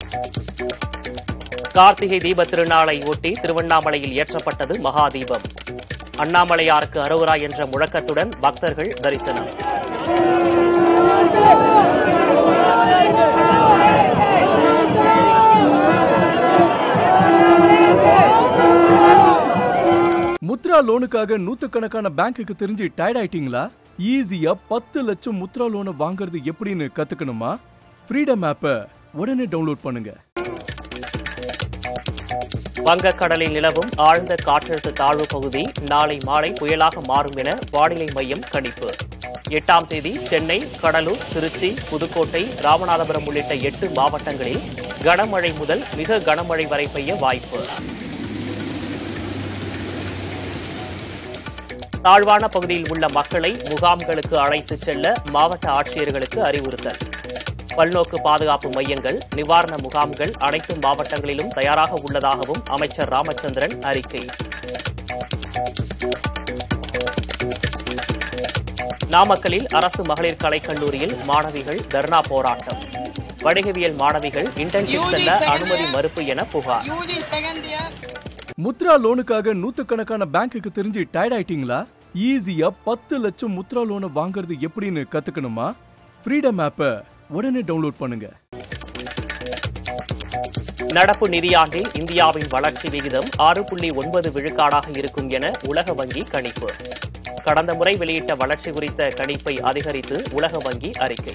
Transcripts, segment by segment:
கார்த்திகை தீப திருநாளை ஒட்டி திருவண்ணாமலையில் ஏற்றப்பட்டது மகாதீபம் அண்ணாமலையாருக்கு அரோரா என்ற முழக்கத்துடன் பக்தர்கள் தரிசனம் முத்ரா லோனுக்காக நூத்துக்கணக்கான பேங்க்குக்கு தெரிஞ்சு டயர்ட் ஆயிட்டீங்களா ஈஸியா பத்து லட்சம் முத்ரா லோனை வாங்குறது எப்படின்னு கத்துக்கணுமா ஃப்ரீடம் ஆப்பை உடனே டவுன்லோட் பண்ணுங்க வங்கக்கடலில் நிலவும் ஆழ்ந்த காற்றழுத்த தாழ்வு பகுதி நாளை மாலை புயலாக மாறும் என வானிலை மையம் கணிப்பு எட்டாம் தேதி சென்னை கடலூர் திருச்சி புதுக்கோட்டை ராமநாதபுரம் உள்ளிட்ட எட்டு மாவட்டங்களில் கனமழை முதல் மிக கனமழை வரை பெய்ய வாய்ப்பு தாழ்வான பகுதியில் உள்ள மக்களை முகாம்களுக்கு அழைத்துச் செல்ல மாவட்ட ஆட்சியர்களுக்கு அறிவுறுத்தல் பல்நோக்கு பாதுகாப்பு மையங்கள் நிவாரண முகாம்கள் அனைத்து மாவட்டங்களிலும் தயாராக உள்ளதாகவும் அமைச்சர் ராமச்சந்திரன் அறிக்கை நாமக்கலில் அரசு மகளிர் கலைக்கல்லூரியில் மாணவிகள் தர்ணா போராட்டம் வணிகவியல் மாணவிகள் இன்டர்ன்ஷிப் செல்ல அனுமதி மறுப்பு என புகார் யூஜி செகண்ட் இயர் முத்ரா லோனுக்காக நூத்துக்கணக்கான பேங்க்குக்கு தெரிஞ்சு டயர்ட் ஆயிட்டீங்களா ஈஸியா பத்து லட்சம் முத்ரா லோனை வாங்குறது எப்படின்னு கத்துக்கணுமா ஃப்ரீடம் ஆப்பை உடனே டவுன்லோட் பண்ணுங்க நடப்பு நிதியாண்டில் இந்தியாவின் வளர்ச்சி விகிதம் ஆறு புள்ளி ஒன்பது விழுக்காடாக இருக்கும் என உலக வங்கி கணிப்பு கடந்த முறை வெளியிட்ட வளர்ச்சி குறித்த கணிப்பை அதிகரித்து உலக வங்கி அறிக்கை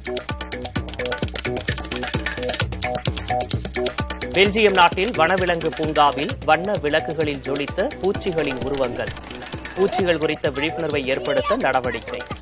பெல்ஜியம் நாட்டில் வனவிலங்கு பூங்காவில் வண்ண விளக்குகளில் ஜொலித்த பூச்சிகளின் உருவங்கள் பூச்சிகள் குறித்த விழிப்புணர்வை ஏற்படுத்த நடவடிக்கை